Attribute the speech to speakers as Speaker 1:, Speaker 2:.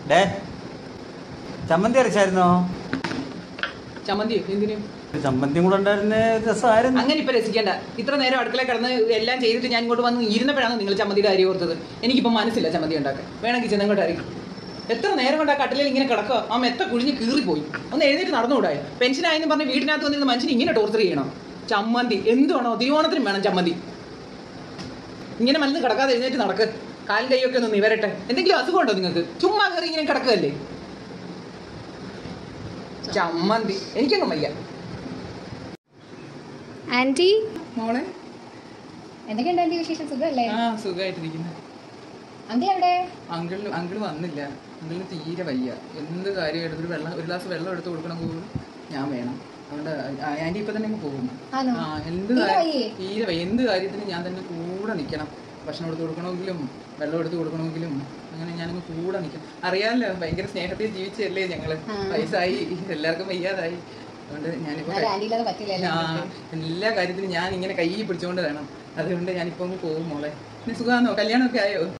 Speaker 1: Day ചമ്മന്തി അരച്ചായിരുന്നോ
Speaker 2: ചമ്മന്തി എന്തിനും
Speaker 1: ചമ്മന്തിയും കൂടെ ഉണ്ടായിരുന്ന രസമായിരുന്നു
Speaker 2: അങ്ങനെ ഇപ്പൊ രസിക്കണ്ട ഇത്ര നേരം അടുക്കള കിടന്ന് എല്ലാം ചെയ്തിട്ട് ഞാൻ ഇങ്ങോട്ട് വന്ന് ഇരുന്നപ്പോഴാണ് നിങ്ങൾ ചമ്മന്തിയുടെ കാര്യം ഓർത്തത് എനിക്കിപ്പോ മനസ്സില്ല ചമ്മന്തി ഉണ്ടാക്കാൻ വേണമെങ്കിൽ ചെന്നങ്ങോട്ട് അറിയും എത്ര നേരം കൊണ്ട് ആ കട്ടിലിൽ ഇങ്ങനെ കിടക്കുക ആ മെത്ത കുഴിഞ്ഞ് കീറിപ്പോയി ഒന്ന് എഴുന്നേറ്റ് നടന്നുകൂടായോ പെൻഷനായെന്ന് പറഞ്ഞ് വീടിനകത്ത് വന്നിരുന്ന മനുഷ്യന് ഇങ്ങനെ ടോർച്ചർ ചെയ്യണം ചമ്മന്തി എന്തുവാണോ തിരുവോണത്തിനും വേണം ചമ്മന്തി ഇങ്ങനെ മലന്ന് കിടക്കാതെ എഴുന്നേറ്റ് നടക്ക് കാലും കൈയൊക്കെ ഒന്ന് നിവരട്ടെ എന്തെങ്കിലും അസുഖമുണ്ടോ നിങ്ങൾക്ക് ചുമ്മാ കയറി ഇങ്ങനെ കിടക്കുകയല്ലേ ചമ്മന്തി എനിക്കൊന്നും വയ്യ
Speaker 3: ആന്റി
Speaker 2: മോളെ
Speaker 3: എന്തൊക്കെയുണ്ട് ആന്റി വിശേഷം സുഖമല്ലേ
Speaker 2: ആ സുഖമായിട്ടിരിക്കുന്നു
Speaker 3: അങ്കിൾ എവിടെ
Speaker 2: അങ്കിൾ അങ്കിൾ വന്നില്ല അങ്കിളിന് തീരെ വയ്യ എന്ത് കാര്യമായിട്ട് ഒരു വെള്ളം ഒരു ഗ്ലാസ് വെള്ളം എടുത്ത് കൊടുക്കണം പോലും ഞാൻ വേണം അതുകൊണ്ട് ആൻറ്റി ഇപ്പൊ തന്നെ അങ്ങ് പോകും
Speaker 3: ആണോ?
Speaker 2: ആ എന്ത്
Speaker 3: തീരെ
Speaker 2: കാര്യം-
Speaker 3: വയ്യേ?
Speaker 2: തീരെ വയ്യ എന്ത് കാര്യത്തിന് ഞാൻ തന്നെ കൂടെ നിൽക്കണം ഭക്ഷണം എടുത്ത് കൊടുക്കണമെങ്കിലും വെള്ളം എടുത്ത് കൊടുക്കണമെങ്കിലും അങ്ങനെ ഞാനങ്ങ് കൂടെ നിൽക്കും അറിയാമല്ലോ ഭയങ്കര സ്നേഹത്തിൽ ജീവിച്ചല്ലേ ഞങ്ങള്
Speaker 3: ആ.
Speaker 2: വയസ്സായി എല്ലാവർക്കും വയ്യാതായി അതുകൊണ്ട് ഞാനിപ്പോ
Speaker 3: എന്നാലും ആന്റി ഇല്ലാതെ പറ്റില്ലല്ലോ
Speaker 2: ആ, എല്ലാ കാര്യത്തിനും ഞാൻ ഇങ്ങനെ കൈ പിടിച്ചുകൊണ്ട് വേണം അതുകൊണ്ട് ഞാനിപ്പോ അങ്ങ് പോകും മോളെ പിന്നെ സുഖമാണോ കല്യാണമൊക്കെ ആയോ